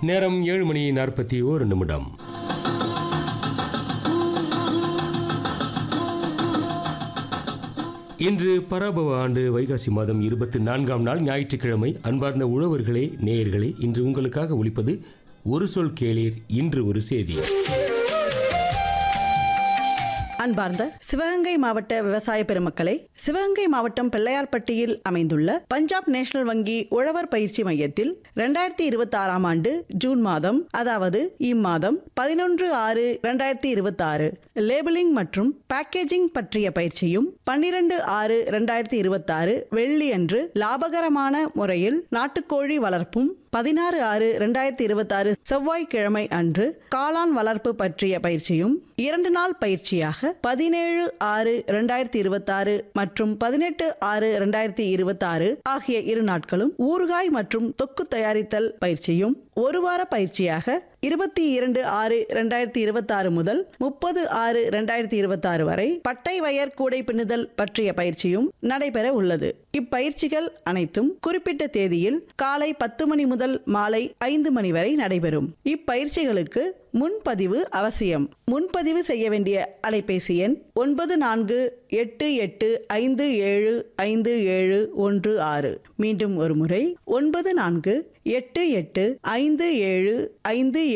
நேரம் ஏழு மணி நாற்பத்தி ஓரு நிமிடம் இன்று பராபவ ஆண்டு வைகாசி மாதம் இருபத்தி நான்காம் நாள் ஞாயிற்றுக்கிழமை அன்பார்ந்த உழவர்களே நேயர்களே இன்று உங்களுக்காக ஒலிப்பது ஒரு சொல் கேளீர் இன்று ஒரு செய்தி அன்பார்ந்த சிவகங்கை மாவட்ட விவசாய பெருமக்களே சிவகங்கை மாவட்டம் பிள்ளையார்பட்டியில் அமைந்துள்ள பஞ்சாப் நேஷனல் வங்கி உழவர் பயிற்சி மையத்தில் இரண்டாயிரத்தி இருபத்தி ஆறாம் ஆண்டு ஜூன் மாதம் அதாவது இம்மாதம் பதினொன்று ஆறு இரண்டாயிரத்தி இருபத்தி ஆறு லேபிளிங் மற்றும் பேக்கேஜிங் பற்றிய பயிற்சியும் பன்னிரண்டு ஆறு இரண்டாயிரத்தி இருபத்தி ஆறு வெள்ளி அன்று லாபகரமான முறையில் நாட்டுக்கோழி வளர்ப்பும் பதினாறு ஆறு இரண்டாயிரத்தி இருபத்தாறு செவ்வாய்க்கிழமை அன்று காளான் வளர்ப்பு பற்றிய பயிற்சியும் இரண்டு நாள் பயிற்சியாக பதினேழு ஆறு இரண்டாயிரத்தி இருபத்தாறு மற்றும் பதினெட்டு ஆறு இரண்டாயிரத்தி இருபத்தாறு ஆகிய இரு நாட்களும் ஊறுகாய் மற்றும் தொக்கு தயாரித்தல் பயிற்சியும் ஒரு வார பயிற்சியாக இருபத்தி இரண்டு ஆறு இரண்டாயிரத்தி இருபத்தாறு முதல் முப்பது ஆறு இரண்டாயிரத்தி இருபத்தாறு வரை பட்டை வயர் கூடை பின்னுதல் பற்றிய பயிற்சியும் நடைபெற உள்ளது இப்பயிற்சிகள் அனைத்தும் குறிப்பிட்ட தேதியில் காலை பத்து மணி முதல் மாலை ஐந்து மணி வரை நடைபெறும் இப்பயிற்சிகளுக்கு முன்பதிவு அவசியம் முன்பதிவு செய்ய வேண்டிய அலைபேசி எண் ஒன்பது நான்கு எட்டு எட்டு ஐந்து ஏழு ஐந்து ஏழு ஒன்று ஆறு மீண்டும் ஒரு முறை ஒன்பது நான்கு எட்டு எட்டு ஐந்து ஏழு ஐந்து